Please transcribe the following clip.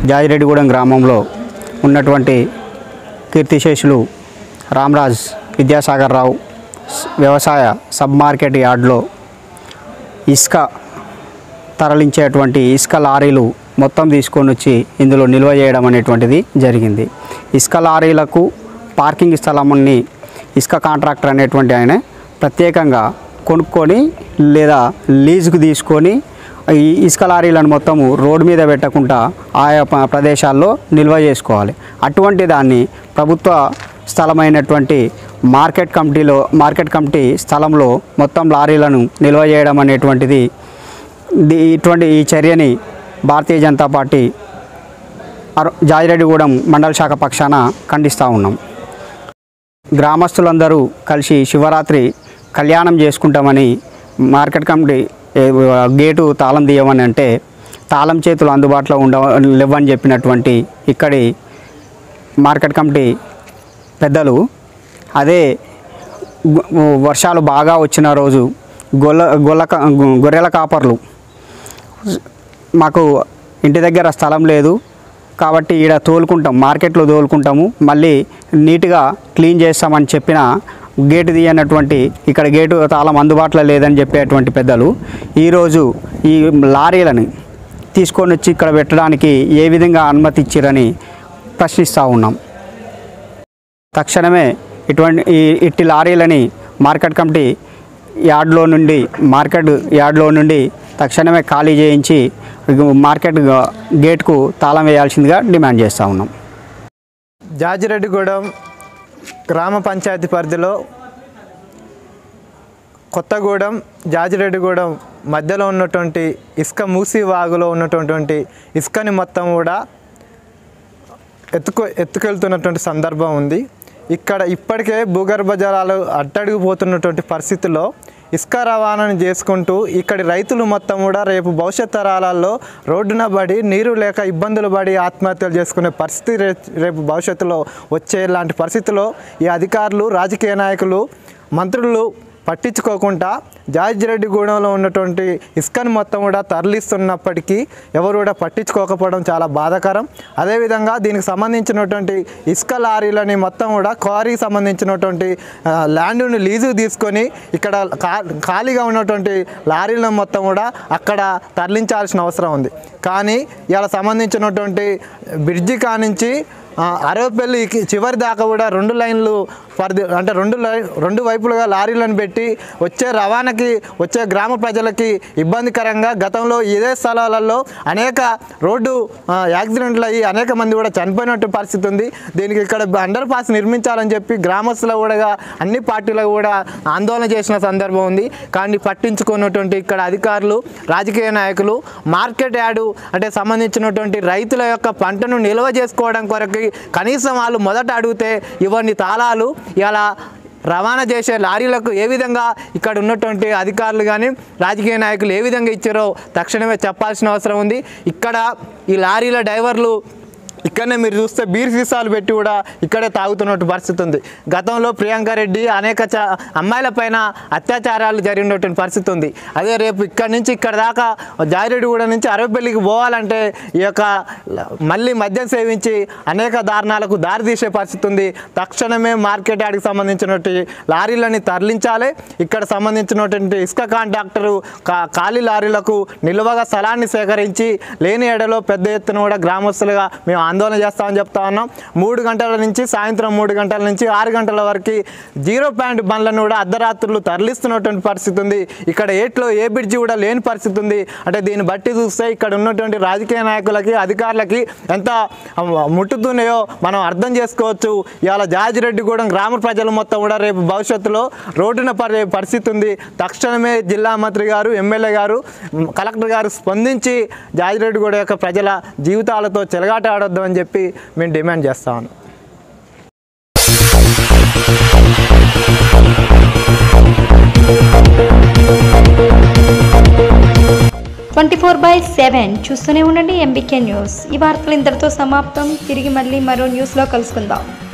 జాజిరెడ్డిగూడెం గ్రామంలో ఉన్నటువంటి కీర్తిశేషులు రామరాజ్ విద్యాసాగర్ రావు స్- వ్యవసాయ సబ్ మార్కెట్ యార్డ్లో ఇసుక తరలించేటువంటి ఇసుక లారీలు మొత్తం తీసుకొని వచ్చి ఇందులో నిల్వ చేయడం అనేటువంటిది జరిగింది ఇసుక లారీలకు పార్కింగ్ స్థలముని ఇసుక కాంట్రాక్టర్ అనేటువంటి ఆయన ప్రత్యేకంగా కొనుక్కొని లేదా లీజుకు తీసుకొని ఈ ఇసుక లారీలను మొత్తము రోడ్డు మీద పెట్టకుండా ఆయా ప- ప్రదేశాల్లో నిల్వ చేసుకోవాలి అటువంటి దాన్ని ప్రభుత్వ స్థలమైనటువంటి మార్కెట్ కమిటీలో మార్కెట్ కమిటీ స్థలంలో మొత్తం లారీలను నిల్వ చేయడం అనేటువంటిది ది- ఇటువంటి ఈ చర్యని భారతీయ జనతా పార్టీ అర- జాజిరెడ్డిగూడెం మండల శాఖ పక్షాన ఖండిస్తూ ఉన్నాం గ్రామస్తులందరూ కలిసి శివరాత్రి కళ్యాణం చేసుకుంటామని మార్కెట్ కమిటీ ఏ, గేటు తాళం తీయమని అంటే తాళం చేతులు అందుబాటులో ఉండ లేవని చెప్పినటువంటి ఇక్కడి మార్కెట్ కమిటీ పెద్దలు అదే గు- వర్షాలు బాగా వచ్చిన రోజు గొల్ల గొల్ల కా- గొర్రెల కాపర్లు మాకు ఇంటి దగ్గర స్థలం లేదు కాబట్టి ఈడ తోలుకుంటాం మార్కెట్లో తోలుకుంటాము మళ్ళీ నీట్గా క్లీన్ చేస్తామని చెప్పిన గేటు తీయనటువంటి ఇక్కడ గేటు తాళం అందుబాటులో లేదని చెప్పేటువంటి పెద్దలు ఈరోజు ఈ లారీలని తీసుకొని వచ్చి ఇక్కడ పెట్టడానికి ఏ విధంగా అనుమతి ఇచ్చిరని ప్రశ్నిస్తూ ఉన్నాం తక్షణమే ఇటువంటి ఈ ఇట్టి లారీలని మార్కెట్ కమిటీ యార్డ్లో నుండి మార్కెట్ యార్డ్లో నుండి తక్షణమే ఖాళీ చేయించి మార్కెట్ గేట్కు తాళం వేయాల్సిందిగా డిమాండ్ చేస్తూ ఉన్నాం జాజిరెడ్డిగూడెం గ్రామ పంచాయతీ పరిధిలో కొత్తగూడెం జాజిరెడ్డిగూడెం మధ్యలో ఉన్నటువంటి ఇసుక మూసి వాగులో ఉన్నటువంటి ఇసుకని మొత్తం కూడా ఎత్తుకు ఎత్తుకెళ్తున్నటువంటి సందర్భం ఉంది ఇక్కడ ఇప్పటికే భూగర్భ జలాలు అట్టడిగిపోతున్నటువంటి పరిస్థితిలో ఇసుక రవాణాను చేసుకుంటూ ఇక్కడి రైతులు మొత్తం కూడా రేపు భవిష్యత్ తరాలలో రోడ్డున పడి నీరు లేక ఇబ్బందులు పడి ఆత్మహత్యలు చేసుకునే పరిస్థితి రే- రేపు భవిష్యత్తులో వచ్చే లాంటి పరిస్థితిలో ఈ అధికారులు రాజకీయ నాయకులు మంత్రులు పట్టించుకోకుండా జాజిరెడ్డిగూడెంలో ఉన్నటువంటి ఇసుకని మొత్తం కూడా తరలిస్తున్నప్పటికీ ఎవరు కూడా పట్టించుకోకపోవడం చాలా బాధాకరం అదేవిధంగా దీనికి సంబంధించినటువంటి ఇసుక లారీలని మొత్తం కూడా క్వారీకి సంబంధించినటువంటి ఆ, ల్యాండ్ని లీజుకు తీసుకొని ఇక్కడ ఖా- ఖాళీగా ఉన్నటువంటి లారీలను మొత్తం కూడా అక్కడ తరలించాల్సిన అవసరం ఉంది కానీ ఇలా సంబంధించినటువంటి బ్రిడ్జి కానించి ఆ, అరవపల్లికి చివరి దాకా కూడా రెండు లైన్లు పరిధి అంటే రెండు లై రెండు వైపులుగా లారీలను పెట్టి వచ్చే రవాణాకి వచ్చే గ్రామ ప్రజలకి ఇబ్బందికరంగా గతంలో ఇదే స్థలాలలో అనేక రోడ్డు ఆ, యాక్సిడెంట్లు అయ్యి అనేక మంది కూడా చనిపోయినట్టు పరిస్థితి ఉంది దీనికి ఇక్కడ అండర్ పాస్ నిర్మించాలని చెప్పి గ్రామస్తులు కూడా అన్ని పార్టీలకు కూడా ఆందోళన చేసిన సందర్భం ఉంది కానీ పట్టించుకున్నటువంటి ఇక్కడ అధికారులు రాజకీయ నాయకులు మార్కెట్ యార్డు అంటే సంబంధించినటువంటి రైతుల యొక్క పంటను నిల్వ చేసుకోవడం కొరకు కనీసం వాళ్ళు మొదట అడిగితే ఇవన్నీ తాళాలు ఇలా రవాణా చేసే లారీలకు ఏ విధంగా ఇక్కడ ఉన్నటువంటి అధికారులు కానీ రాజకీయ నాయకులు ఏ విధంగా ఇచ్చారో తక్షణమే చెప్పాల్సిన అవసరం ఉంది ఇక్కడ ఈ లారీల డ్రైవర్లు ఇక్కడనే మీరు చూస్తే బీర్ సీసాలు పెట్టి కూడా ఇక్కడే తాగుతున్నట్టు పరిస్థితి ఉంది గతంలో ప్రియాంక రెడ్డి అనేక చ అమ్మాయిల పైన అత్యాచారాలు జరిగినటువంటి పరిస్థితి ఉంది అదే రేపు ఇక్కడ నుంచి ఇక్కడ దాకా జాయిరెడ్డిగూడ నుంచి అరవపల్లికి పోవాలంటే ఈ యొక్క మళ్ళీ మద్యం సేవించి అనేక దారుణాలకు దారి తీసే పరిస్థితి ఉంది తక్షణమే మార్కెట్ యార్డ్కి సంబంధించినటువంటి లారీలని తరలించాలి ఇక్కడ సంబంధించినటువంటి ఇసుక కాంట్రాక్టరు కా ఖాళీ లారీలకు నిల్వగా స్థలాన్ని సేకరించి లేని ఎడలో పెద్ద ఎత్తున కూడా గ్రామస్తులుగా మేము ఆందోళన చేస్తామని చెప్తా ఉన్నాం మూడు గంటల నుంచి సాయంత్రం మూడు గంటల నుంచి ఆరు గంటల వరకు జీరో పాయింట్ బండ్లను కూడా అర్ధరాత్రులు తరలిస్తున్నటువంటి పరిస్థితి ఉంది ఇక్కడ ఏట్లో ఏ బ్రిడ్జి కూడా లేని పరిస్థితి ఉంది అంటే దీన్ని బట్టి చూస్తే ఇక్కడ ఉన్నటువంటి రాజకీయ నాయకులకి అధికారులకి ఎంత ముట్టుతున్నాయో మనం అర్థం చేసుకోవచ్చు ఇవాళ జాజిరెడ్డిగూడెం గ్రామ ప్రజలు మొత్తం కూడా రేపు భవిష్యత్తులో రోడ్డున పడే పరిస్థితి ఉంది తక్షణమే జిల్లా మంత్రి గారు ఎమ్మెల్యే గారు మ్, కలెక్టర్ గారు స్పందించి జాజిరెడ్డిగూడ యొక్క ప్రజల జీవితాలతో చెలగాట ఆడొద్దు అని చెప్పి మేము డిమాండ్ చేస్తాము ట్వంటీ ఫోర్ బై సెవెన్ చూస్తూనే ఉండండి ఎంబీకే న్యూస్ ఈ వార్తలు ఇంతటితో సమాప్తం తిరిగి మళ్ళీ మరో న్యూస్లో కలుసుకుందాం